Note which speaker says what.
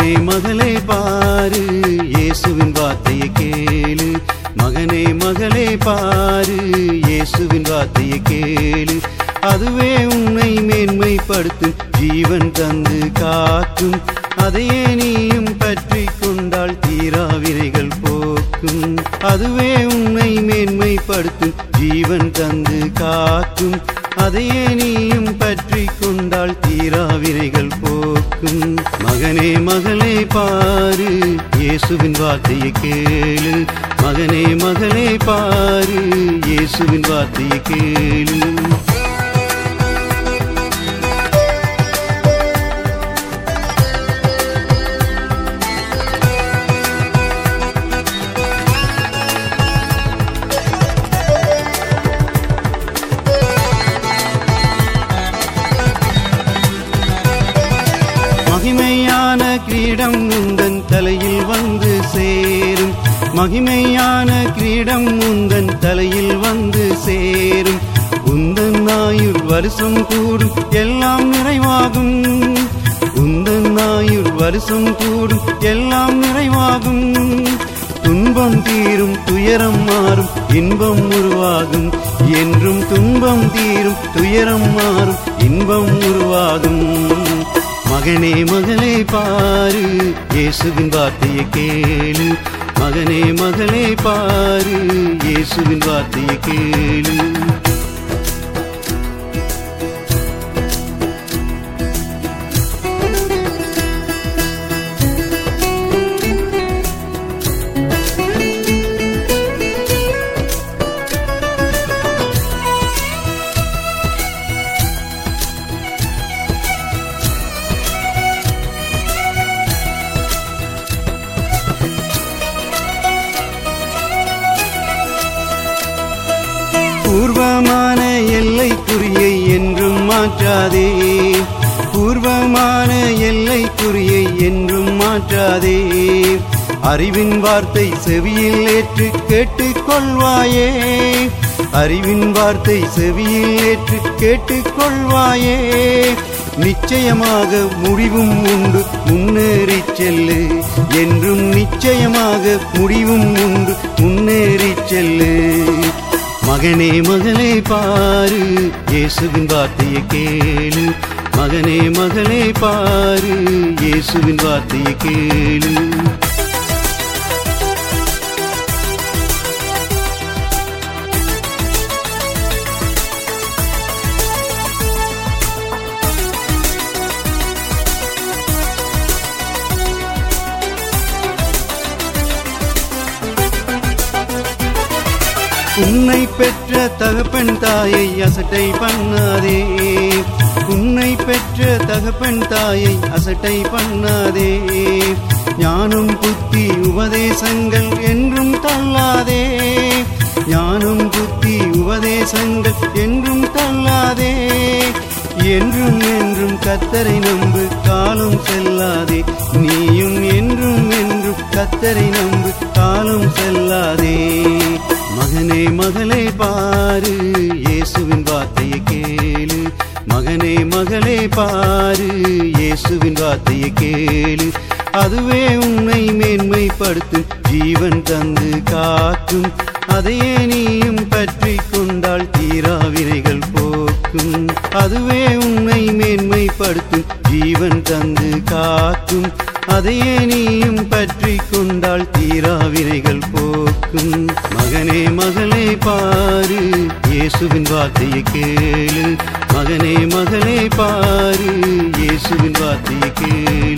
Speaker 1: மகனே மகளே பாரு இயேசுவின் வார்த்தையை கேளு மகனே மகளே பாரு இயேசுவின் வார்த்தையை கேளு அதுவே உன்னை மேன்மைப்படுத்தும் ஜீவன் தந்து காக்கும் அதையே நீயும் பற்றி கொண்டால் தீராவினைகள் போக்கும் அதுவே உன்னை மேன்மைப்படுத்தும் ஜீவன் தந்து காக்கும் அதையே நீயும் பற்றி கொண்டால் தீராவினைகள் போக்கும் மகனே மகளே பாரு இயேசுவின் வார்த்தையை கேளு மகனே மகளே பாரு இயேசுவின் வார்த்தையை கேளு மகிமையான கிரீடம் உந்தன் தலையில் வந்து சேரும் மகிமையான கிரீடம் உந்தன் தலையில் வந்து சேரும் உந்தன் ஆயுள் வருஷம் கூடும் எல்லாம் நிறைவாகும் உந்தன் ஆயுள் வருஷம் கூடும் எல்லாம் நிறைவாகும் துன்பம் தீரும் துயரம் மாறும் இன்பம் உருவாகும் என்றும் துன்பம் தீரும் துயரம் மாறும் இன்பம் உருவாகும் மகனே மகளே பாரு இயேசுவின் வார்த்தையை கேளு மகனே மகளே பாரு இயேசுவின் வார்த்தையை கேளு பூர்வமான எல்லைக்குறியை என்றும் மாற்றாதே பூர்வமான எல்லைக்குறியை என்றும் மாற்றாதே அறிவின் வார்த்தை செவியில் ஏற்று கேட்டுக் கொள்வாயே அறிவின் வார்த்தை செவியில் ஏற்று கேட்டுக் கொள்வாயே நிச்சயமாக முடிவும் உண்டு முன்னேறிச் செல்லு என்றும் நிச்சயமாக முடிவும் உண்டு முன்னேறிச் செல்லு மகனே மகளே பாரு இயேசுவின் வார்த்தையை கேளு மகனே மகளே பாரு இயேசுவின் வார்த்தையை கேளு உன்னை பெற்ற தகப்பன் தாயை அசட்டை பண்ணாதே உன்னை பெற்ற தகப்பன் தாயை அசட்டை பண்ணாதே ஞானம் புத்தி உபதேசங்கள் என்றும் தள்ளாதே ஞானம் புத்தி உபதேசங்கள் என்றும் தள்ளாதே என்றும் என்றும் கத்தரை நம்பு காலம் செல்லாதே நீயும் என்றும் என்றும் கத்தரை நம்பு காலம் செல்லாதே மகனே மகளே பாரு இயேசுவின் வார்த்தையை கேளு மகனே மகளே பாரு இயேசுவின் வார்த்தையை கேளு அதுவே உன்னை மேன்மைப்படுத்தும் ஜீவன் தந்து காக்கும் அதையே நீயும் பற்றி கொண்டால் தீராவினைகள் போக்கும் அதுவே உன்னை மேன்மைப்படுத்தும் ஜீவன் தந்து காக்கும் அதையே நீயும் பற்றி கொண்டால் தீராவினைகள் போக்கும் மகனே மகளே பாரு இயேசுவின் வார்த்தையை கேளு மகனே மகளே பாரு இயேசுவின் வார்த்தையை கேளு